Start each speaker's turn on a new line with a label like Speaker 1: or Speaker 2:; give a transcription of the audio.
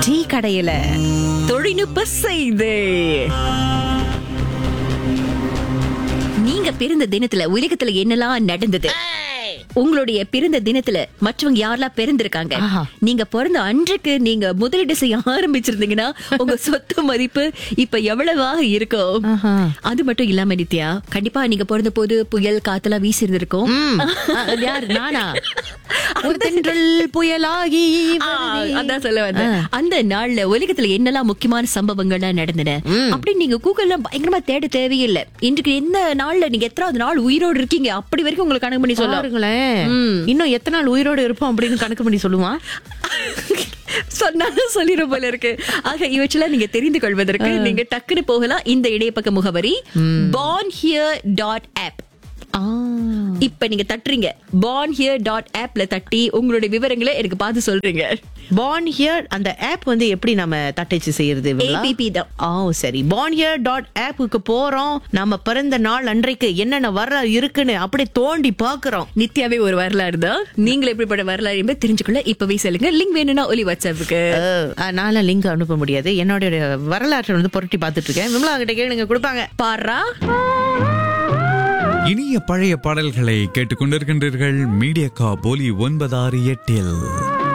Speaker 1: Tea கடையில தொழில்நுட்ப செய்து நீங்க பிறந்த தினத்துல உலகத்துல என்னெல்லாம் நடந்தது உங்களுடைய பிறந்த தினத்துல மற்றவங்க யாரெல்லாம் பிறந்திருக்காங்க
Speaker 2: ஆஹா.
Speaker 1: நீங்க பிறந்த அன்றைக்கு நீங்க முதலீடு செய்ய ஆரம்பிச்சிருந்தீங்கன்னா உங்க சொத்து மதிப்பு இப்ப எவ்வளவாக இருக்கும்
Speaker 2: ஆஹா.
Speaker 1: அது மட்டும் இல்லாம நித்யா கண்டிப்பா நீங்க பிறந்த போது புயல் காத்தெல்லாம் வீசி இருந்திருக்கும்
Speaker 2: ம். அ, அது யாரு நானா ஒரு தென்றல் புயலாகி
Speaker 1: ஆ,
Speaker 2: வருதே.
Speaker 1: அதான் சொல்ல வந்தேன் அந்த நாள்ல உலகத்துல என்னெல்லாம் முக்கியமான சம்பவங்கள்லாம் நடந்தன அப்படி நீங்க கூகுள்ல பயங்கரமா தேட தேவையில்லை இன்றைக்கு எந்த நாள்ல நீங்க எத்தனாவது நாள் உயிரோடு இருக்கீங்க அப்படி வரைக்கும் உங்களுக்கு கணக்கு பண்ணி சொல்லலாம்
Speaker 2: பாருங்களேன் இன்னும் எத்தனை நாள் உயிரோடு இருப்போம் அப்படின்னு கணக்கு பண்ணி சொல்லுவான்
Speaker 1: சொன்னாலும் சொல்லிடும் போல இருக்கு ஆக இவற்றெல்லாம் நீங்க தெரிந்து கொள்வதற்கு நீங்க டக்குன்னு போகலாம் இந்த இடைப்பக்க முகவரி born here டாட் ஆப்
Speaker 2: ஆ.
Speaker 1: இப்ப நீங்க தட்டுறீங்க born here டாட் ஆப்ல தட்டி உங்களுடைய விவரங்களை எனக்கு பார்த்து சொல்றீங்க
Speaker 2: born here அந்த ஆப் வந்து எப்படி நம்ம தட்டச்சு செய்யறது விமலா?
Speaker 1: APP தான்.
Speaker 2: ஓ சரி born here டாட் ஆப்புக்கு போறோம் நம்ம பிறந்த நாள் அன்றைக்கு என்னென்ன வர இருக்குன்னு அப்படியே தோண்டி பாக்குறோம்
Speaker 1: நித்யாவே ஒரு வரலாறு தான் நீங்களும் எப்படிப்பட்ட வரலாறு என்பதை தெரிஞ்சுக்கொள்ள இப்பவே சொல்லுங்க லிங்க் வேணும்னா ஒலி வாட்ஸ்அப்புக்கு
Speaker 2: நால லிங்க் அனுப்ப முடியாது என்னோட வரலாற்றை வந்து புரட்டி பார்த்துட்டு இருக்கேன் விமலா கிட்ட கேளுங்க கொடுப்பாங்க
Speaker 1: பாரா
Speaker 3: இனிய பழைய பாடல்களை கேட்டுக்கொண்டிருக்கின்றீர்கள் மீடியா கா போலி ஒன்பதாறு எட்டில்